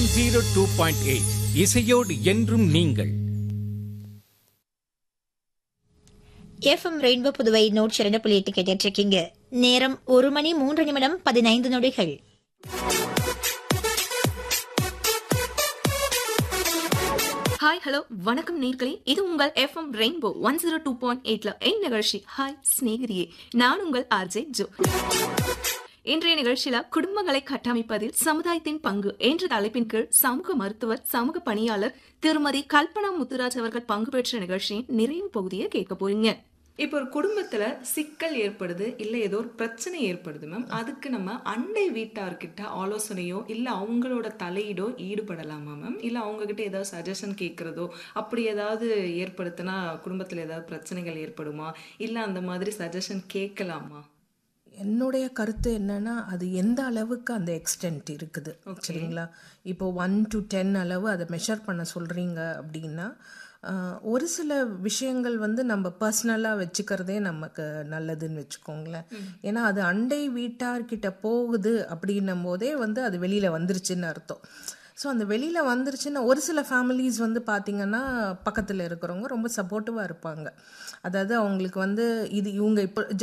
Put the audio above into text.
zero two point eight இசையோடு என்றும் நீங்கள் எஃப்எம் ரெயின்போ புதுவை நூற்றி இரண்டு புள்ளி எட்டு கேட்டுட்டு இருக்கீங்க நேரம் ஒரு மணி மூன்று நிமிடம் பதினைந்து நொடிகள் ஹாய் ஹலோ வணக்கம் நேர்களே இது உங்கள் FM rainbow one zero two point எயிட்ல என் நிகழ்ச்சி ஹாய் ஸ்நேகிரியே நான் உங்கள் ஆர்ஜே ஜோ இன்றைய நிகழ்ச்சியில குடும்பங்களை கட்டமைப்பதில் சமுதாயத்தின் பங்கு என்ற தலைப்பின் கீழ் சமூக மருத்துவர் சமூக பணியாளர் திருமதி கல்பனா முத்துராஜ் அவர்கள் பங்கு பெற்ற நிகழ்ச்சியின் நிறைவு பகுதியை கேட்க போறீங்க இப்போ ஒரு குடும்பத்துல சிக்கல் ஏற்படுது இல்ல ஏதோ ஒரு பிரச்சனை ஏற்படுது மேம் அதுக்கு நம்ம அண்டை வீட்டார்கிட்ட ஆலோசனையோ இல்ல அவங்களோட தலையீடோ ஈடுபடலாமா மேம் இல்ல அவங்க கிட்ட ஏதாவது சஜஷன் கேட்கறதோ அப்படி ஏதாவது ஏற்படுத்தினா குடும்பத்துல ஏதாவது பிரச்சனைகள் ஏற்படுமா இல்ல அந்த மாதிரி சஜஷன் கேட்கலாமா என்னுடைய கருத்து என்னன்னா அது எந்த அளவுக்கு அந்த எக்ஸ்டென்ட் இருக்குது சரிங்களா இப்போ ஒன் டு டென் அளவு அதை மெஷர் பண்ண சொல்கிறீங்க அப்படின்னா ஆஹ், ஒரு சில விஷயங்கள் வந்து நம்ம பர்சனலாக வச்சுக்கிறதே நமக்கு நல்லதுன்னு வச்சுக்கோங்களேன் ஏன்னா அது அண்டை வீட்டார்கிட்ட போகுது அப்படின்னும் போதே வந்து அது வெளியில் வந்துருச்சுன்னு அர்த்தம் ஸோ அந்த வெளியில் வந்துருச்சுன்னா ஒரு சில ஃபேமிலிஸ் வந்து பார்த்திங்கன்னா பக்கத்தில் இருக்கிறவங்க ரொம்ப சப்போர்ட்டிவாக இருப்பாங்க அதாவது அவங்களுக்கு வந்து இது இவங்க இப்போ